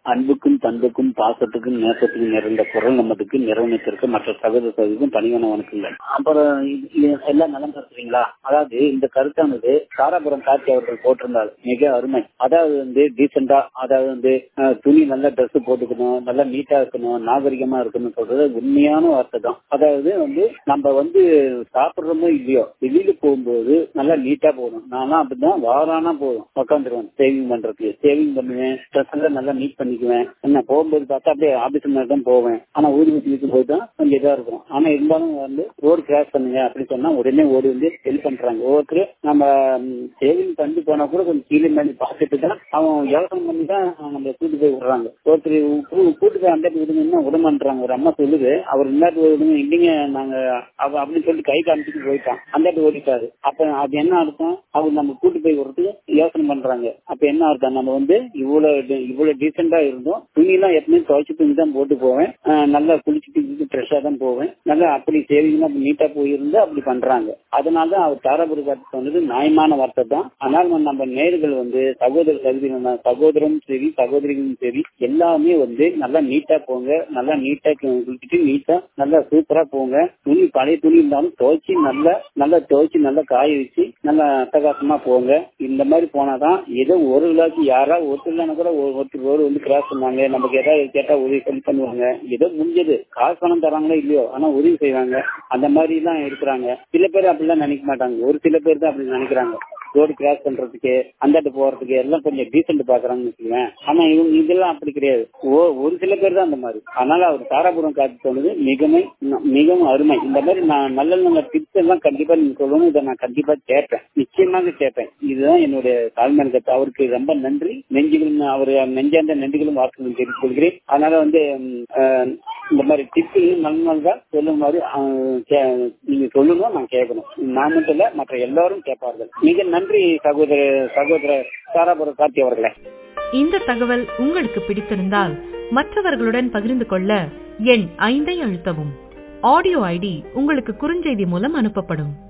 அன்புக்கும் பண்புக்கும் பாசத்துக்கும் நேசத்துக்கும் நிறைந்த குரல் நமதுக்கு நிறுவனத்திற்கு மற்ற சகோதர சகோதரிக்கும் பணிவான வணக்கங்கள் அப்புறம் இது- இது எல்லாம் நலம் பேசுறீங்களா அதாவது இந்த கருத்தானது தாராபுரம் காட்சி அவர்கள் போட்டிருந்தார் மிக அருமை அதாவது வந்து டீசெண்டா அதாவது வந்து அஹ், துணி நல்ல ட்ரெஸ் போட்டுக்கணும் நல்லா நீட்டா இருக்கணும் நாகரிகமா இருக்கணும் சொல்றது உண்மையான வார்த்தை தான் அதாவது வந்து நம்ம வந்து சாப்பிடுறோமோ இல்லையோ வெளியில போகும்போது நல்லா நீட்டா போகணும் நான்லாம் அப்படிதான் வாரானா போதும் உட்காந்துருவேன் சேவிங் பண்றதுக்கு சேவிங் பண்ணுவேன் ட்ரெஸ் எல்லாம் நல்லா நீட் பண்ணிக்குவேன் என்ன போகும்போது பார்த்தா அப்படியே ஆபீஸ் மாதிரி தான் போவேன் ஆனா ஊதி ஊத்தி வீட்டு போய் தான் கொஞ்சம் இதா இருக்கும் ஆனா இருந்தாலும் வந்து ரோடு கிராஸ் பண்ணுங்க அப்படின்னு சொன்னா உடனே ஓடி வந்து ஹெல்ப் பண்றாங்க ஒவ்வொருத்தர் நம்ம சேவிங் பண்ணி போனா கூட கொஞ்சம் கீழே மேலே பார்த்துட்டு தான் அவன் யோசனை பண்ணி தான் நம்ம கூட்டு போய் விடுறாங்க ஒருத்தர் கூ- கூட்டு போய் அந்த விடுங்கன்னா விடமாட்டாங்க ஒரு அம்மா சொல்லுது அவர் இந்தாட்டு விடுங்க இல்லைங்க நாங்க அவ அப்படின்னு சொல்லிட்டு கை காமிச்சிட்டு போயிட்டான் அந்த ஓடிட்டாரு அப்ப அது என்ன அர்த்தம் அவர் நம்ம கூட்டு போய் விடுறதுக்கு யோசனை பண்றாங்க அப்ப என்ன அர்த்தம் நம்ம வந்து இவ்வளவு டி- இவ்வளவு டீசெண்டா இருந்தோம் துணி எல்லாம் எப்பவுமே துவைச்சு துணி தான் போட்டு போவேன் அஹ் நல்லா குளிச்சுட்டு ஃப்ரெஷ்ஷா தான் போவேன் நல்லா அப்படி சேவிங்னா நீட்டா போயிருந்து அப்படி பண்றாங்க அதனால தான் அவர் தாராபுரி காட்டு சொன்னது நியாயமான வார்த்தை தான் ஆனால் நம்ம நேர்கள் வந்து சகோதர சகோதரி சகோதரரும் சரி சகோதரிகளும் சரி எல்லாமே வந்து நல்லா நீட்டா போங்க நல்லா நீட்டா குளிச்சுட்டு நீட்டா நல்லா சூப்பரா போங்க துணி பழைய துணி இருந்தாலும் துவைச்சு நல்லா நல்லா துவைச்சு நல்லா காய வச்சு நல்லா அட்டகாசமா போங்க இந்த மாதிரி போனாதான் ஏதோ ஒரு விழாக்கு யாரா ஒருத்தர் இல்லைன்னா கூட ஒரு- ஒருத்தர் ரோடு வந்து கிராஸ் பண்ணாங்க நமக்கு ஏதாவது கேட்டா உதவி ஹெல்ப் பண்ணுவாங்க ஏதோ முடிஞ்சது காசு பணம் தராங்களோ இல்லையோ ஆனா உதவி செய்வாங்க அந்த மாதிரி எல்லாம் இருக்கிறாங்க சில பேர் அப்படிலாம் நினைக்க மாட்டாங்க ஒரு சில பேர் தான் அப்படி நினைக்கிறாங்க ரோடு கிராஸ் பண்றதுக்கு அந்தாட்டு போறதுக்கு எல்லாம் கொஞ்சம் டீசென்ட் பாக்குறாங்கன்னு வச்சுக்கோங்க ஆனா இவங்க இதெல்லாம் அப்படி கிடையாது ஓ- ஒரு சில பேர் தான் அந்த மாதிரி அதனால அவர் தாராபுரம் காட்சி சொன்னது மிகவும் மிகவும் அருமை இந்த மாதிரி நான் நல்ல நல்ல டிப்ஸ் எல்லாம் கண்டிப்பா நீங்க சொல்லணும் இதை நான் கண்டிப்பா கேட்பேன் நிச்சயமாக கேட்பேன் இதுதான் என்னுடைய தாழ்மையான கருத்து அவருக்கு ரொம்ப நன்றி நெஞ்சுகளும் அவர் நெஞ்சார்ந்த நன்றிகளும் வாக்குகளும் தெரிவித்துக் கொள்கிறேன் அதனால வந்து ம், அஹ், இந்த மாதிரி டிப்ஸ் நல்ல நல்லதா சொல்லும் மாதிரி அஹ், கே- நீங்க சொல்லணும் நான் கேட்கணும் நான் மட்டும் இல்ல மற்ற எல்லாரும் கேட்பார்கள் மிக நன்றி சகோதர சகோதர தாராபுரம் கார்த்தி அவர்களே இந்த தகவல் உங்களுக்கு பிடித்திருந்தால் மற்றவர்களுடன் பகிர்ந்து கொள்ள எண் ஐந்தை அழுத்தவும் ஆடியோ ஐடி உங்களுக்கு குறுஞ்செய்தி மூலம் அனுப்பப்படும்